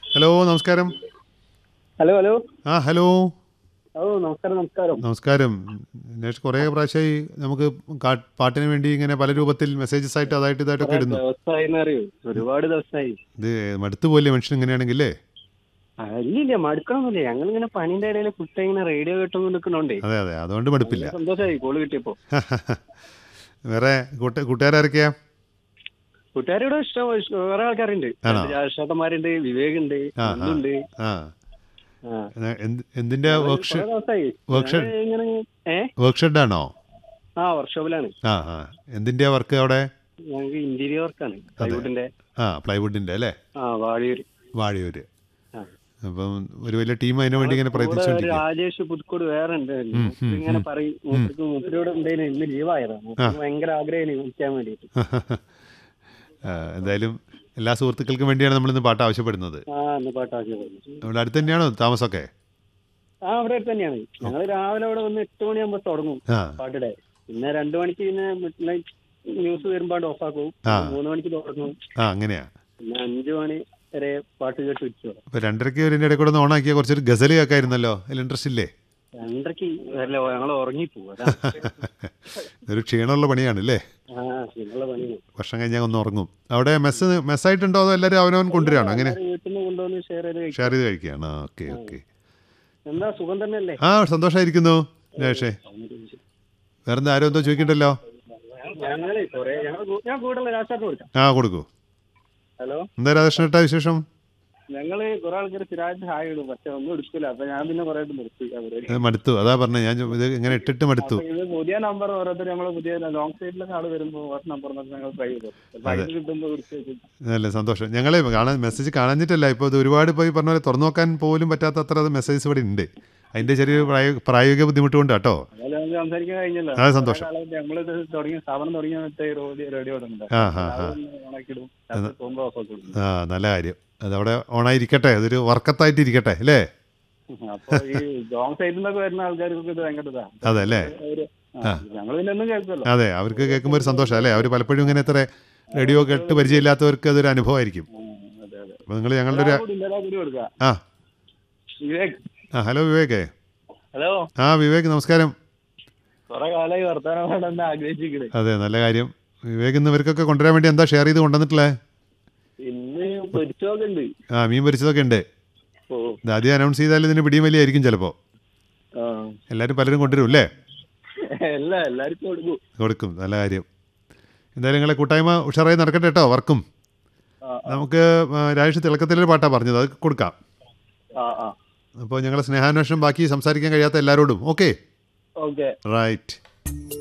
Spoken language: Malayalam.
ഹലോ നമസ്കാരം ഹലോ ഹലോ ആ ഹലോ ഓ നമസ്കാരം നമസ്കാരം നമസ്കാരം നേഷ് കുറേ പ്രാവശ്യമായി നമുക്ക് കാ- പാട്ടിന് വേണ്ടി ഇങ്ങനെ പല രൂപത്തിൽ മെസ്സേജസ് ആയിട്ട് അതായിട്ട് ഇതായിട്ടൊക്കെ ഇടുന്നു ദിവസമായി അറിയോ ഒരുപാട് ദിവസമായി ഇത് മടുത്തു പോലെ മനുഷ്യൻ ഇങ്ങനെയാണെങ്കിലേ അല്ലില്ല മടുക്കണമെന്നില്ല ഞങ്ങൾ ഇങ്ങനെ പണിന്റെ ഇടയിൽ കുട്ട ഇങ്ങനെ റേഡിയോ കേട്ടോണ്ട് നിൽക്കണോണ്ടേ അതെ അതെ അതുകൊണ്ട് മടുപ്പില്ല സന്തോഷമായി കോള് കിട്ടിയപ്പോ വേറെ കൂട്ട കൂട്ടുകാരൊക്കെയാ കൂട്ടുകാരോട് ഇഷ്ടം വേറെ ആൾക്കാരുണ്ട് ആണോ? രാഷ്ട്രമാരുണ്ട് വിവേക് ഉണ്ട് ആ, ആ. ഉണ്ട് ആ എന്ത്- എന്തിന്റെ വർക്ക് കുറെ ദിവസമായി workshop- ഞങ്ങള് ഇങ്ങനെ ഏ വർക്ക് ഷെഡാണോ ആ വർക്ക്ഷോപ്പിലാണ് ആ ആ എന്തിന്റെ വർക്ക് അവിടെ ഞങ്ങൾക്ക് ഇന്റീരിയർ വർക്കാണ് പ്ലൈവുഡിന്റെ ആ പ്ലൈവുഡിന്റെ അല്ലേ ആ വാഴിയൂര് വാഴിയൂര് ആ. അപ്പം ഒരു വലിയ ടീം അതിനു വേണ്ടി ഇങ്ങനെ കൂടെ പ്രയത്നിച്ചുകൊണ്ടിരിക്കുക രാജേഷ് പുതുക്കോട് വേറെ ഉണ്ട് ഉം, ഉം, ഇങ്ങനെ പറയും മൂപ്പർക്ക് മൂപ്പരോട് ഉണ്ടായിരുന്നു ഇന്ന് ലീവായതാണ് മൂപ്പർക്ക് ഭയങ്കര ആഗ്രഹമാണ് വിളിക്കാൻ വേണ്ടിയിട്ട് ആ, എന്തായാലും എല്ലാ സുഹൃത്തുക്കൾക്കും വേണ്ടിയാണ് നമ്മൾ ഇന്ന് പാട്ട് ആവശ്യപ്പെടുന്നത് ആ ഇന്ന് പാട്ടാക്കി പറഞ്ഞു അവിടെ അടുത്ത് തന്നെയാണോ താമസമൊക്കെ ആ അവിടെ അടുത്ത് തന്നെയാണ് ഞങ്ങൾ രാവിലെ അവിടെ വന്ന് എട്ട് മണിയാകുമ്പോ തുടങ്ങും ആ പാട്ടിടെ പിന്നെ രണ്ടു മണിക്ക് പിന്നെ മിഡ് നൈറ്റ് ന്യൂസ് വരുമ്പോൾ ഓഫ് ആക്കും ആ. മൂന്ന് മണിക്ക് തുടങ്ങും ആ അങ്ങനെയാ പിന്നെ അഞ്ചു മണി വരെ പാട്ട് കേട്ട് വെച്ചു അപ്പൊ രണ്ടരയ്ക്ക് ഒരു ഇടയിൽ കൂടെ ഒന്ന് ഓണാക്കിയ കുറച്ചൊരു ഗസൽ കേൾക്കായിരുന്നല്ലോ അതിൽ ഇൻട്രസ്റ്റ് ഇല്ലേ രണ്ടരക്ക് അല്ല ഞങ്ങൾ ഉറങ്ങിപ്പോവും അതാ ഒരു ക്ഷീണമുള്ള പണിയാണ് അല്ലേ ആ നിങ്ങളെ പണിയാണ് വർഷം കഴിഞ്ഞാൽ ഒന്ന് ഉറങ്ങും അവിടെ മെസ്സ് മെസ്സായിട്ടുണ്ടോ അതോ എല്ലാവരും അവനവൻ കൊണ്ടുവരികയാണോ അങ്ങനെ എല്ലാവരും വീട്ടിൽ നിന്ന് കൊണ്ടുവന്ന് ഷെയർ ചെയ്ത് കഴിക്കും ഷെയർ ചെയ്ത് കഴിക്കുകയാണ് ഓക്കെ ഓക്കെ എന്താ സുഖം തന്നെയല്ലേ ആ സന്തോഷമായിരിക്കുന്നു രേഷേ വേറെന്താ ആരും എന്തോ ചോദിക്കണ്ടല്ലോ ഞങ്ങള് കൊറേ ഞങ്ങൾ ഞാൻ കൂടുതൽ രാഷ്ട്രീയത്തിന് കൊടുക്കാം ആ കൊടുക്കൂ ഹലോ എന്താ രാധാകൃഷ്ണേട്ടാ വിശേഷം ഞങ്ങള് കുറെ ആൾക്കാർ സ്ഥിരമായിട്ട് ഹായ് ഇടും പക്ഷെ ഒന്നും എടുക്കില്ല അപ്പൊ ഞാൻ പിന്നെ കുറെ നിർത്തി അവര് ഇത് മടുത്തു അതാ പറഞ്ഞത് ഞാൻ ചോ- ഇത് ഇങ്ങനെ ഇട്ടിട്ട് മടുത്തു അപ്പൊ ഇത് പുതിയ നമ്പർ ഓരോരുത്തർ നമ്മള് പുതിയ ലോങ് സൈഡിലൊക്കെ ആള് വരുമ്പോ വേറെ നമ്പർ ഞങ്ങൾ ട്രൈ ചെയ്തു അപ്പൊ അതിന് കിട്ടുമ്പോ വിളിച്ച് വെച്ചിട്ട് നല്ല സന്തോഷം ഞങ്ങൾ കാണാൻ മെസ്സേജ് കാണാഞ്ഞിട്ടല്ല ഇപ്പോൾ ഇത് ഒരുപാട് പോയി പറഞ്ഞ പോലെ തുറന്നു നോക്കാൻ പോലും പറ്റാത്ത അത്ര മെസ്സേജ് ഇവിടെ ഉണ്ട് അതിൻ്റെ ചെറിയൊരു പ്രായോ- പ്രായോഗിക ബുദ്ധിമുട്ട് കൊണ്ട് കേട്ടോ അതായത് നമുക്ക് സംസാരിക്കാൻ കഴിഞ്ഞല്ലോ അത് സന്തോഷം. നമ്മളിത് തുടങ്ങിയ സ്ഥാപനം തുടങ്ങിയ മറ്റേ റേഡിയോ റേഡിയോ ഇടുന്നുണ്ട് ആ ഹാ ഹാ ഓണാക്കിടും രാത്രി പോകുമ്പോ ഓഫ് ആക്കി വിടും ആ നല്ല കാര്യം അതവിടെ ഓണായിരിക്കട്ടെ അതൊരു വർക്കത്തായിട്ട് ഇരിക്കട്ടെ അല്ലേ അപ്പൊ ഈ ലോങ് സൈഡിൽ നിന്നൊക്കെ വരുന്ന ആൾക്കാർക്കൊക്കെ ഇത് ഭയങ്കര ഇതാ അതെ അല്ലേ അവര് ഞങ്ങൾ പിന്നെ ഒന്നും കേൾക്കുമല്ലോ അതെ അവർക്ക് കേൾക്കുമ്പോൾ ഒരു സന്തോഷം അല്ലേ അവർ പലപ്പോഴും ഇങ്ങനെ ഇത്ര റേഡിയോ കേട്ട് പരിചയമില്ലാത്തവർക്ക് അതൊരു അനുഭവമായിരിക്കും അതെ അതെ അപ്പോൾ നിങ്ങൾ ഞങ്ങളുടെ ഒരു കൂടി ഇന്നലെ കൂടി കൊടുക്കുക ആ വിവേക് ആ ഹലോ വിവേകേ ഹലോ ആ വിവേക് നമസ്കാരം കുറെ കാലമായി വർത്താനം വേണമെന്ന് ആഗ്രഹിച്ചിരിക്കണേ അതെ നല്ല കാര്യം വിവേക് ഇന്ന് ഇവർക്കൊക്കെ കൊണ്ടുവരാൻ വേണ്ടി എന്താ ഷെയർ ചെയ്ത് കൊണ്ടുവന്നിട്ടില്ലേ ഇന്ന് പൊരിച്ചൊക്കെ ഉണ്ട് ആ മീൻ പൊരിച്ചതൊക്കെ ഉണ്ട് ഓ ഇത് ആദ്യം അനൗൺസ് ചെയ്താൽ ഇതിന് പിടിയും വലിയായിരിക്കും ചിലപ്പോൾ ആ എല്ലാവരും പലരും കൊണ്ടുവരും അല്ലേ അല്ല എല്ലാവർക്കും കൊടുക്കും കൊടുക്കും നല്ല കാര്യം എന്തായാലും നിങ്ങളെ കൂട്ടായ്മ ഉഷാറായി നടക്കട്ടെ കേട്ടോ വർക്കും ആ നമുക്ക് ആ, രാജേഷ് തിളക്കത്തിലൊരു പാട്ടാണ് പറഞ്ഞത് അത് കൊടുക്കാം ആ ആ അപ്പോൾ ഞങ്ങളെ സ്നേഹാന്വേഷണം ബാക്കി സംസാരിക്കാൻ കഴിയാത്ത എല്ലാവരോടും ഓക്കെ ഓക്കെ റൈറ്റ്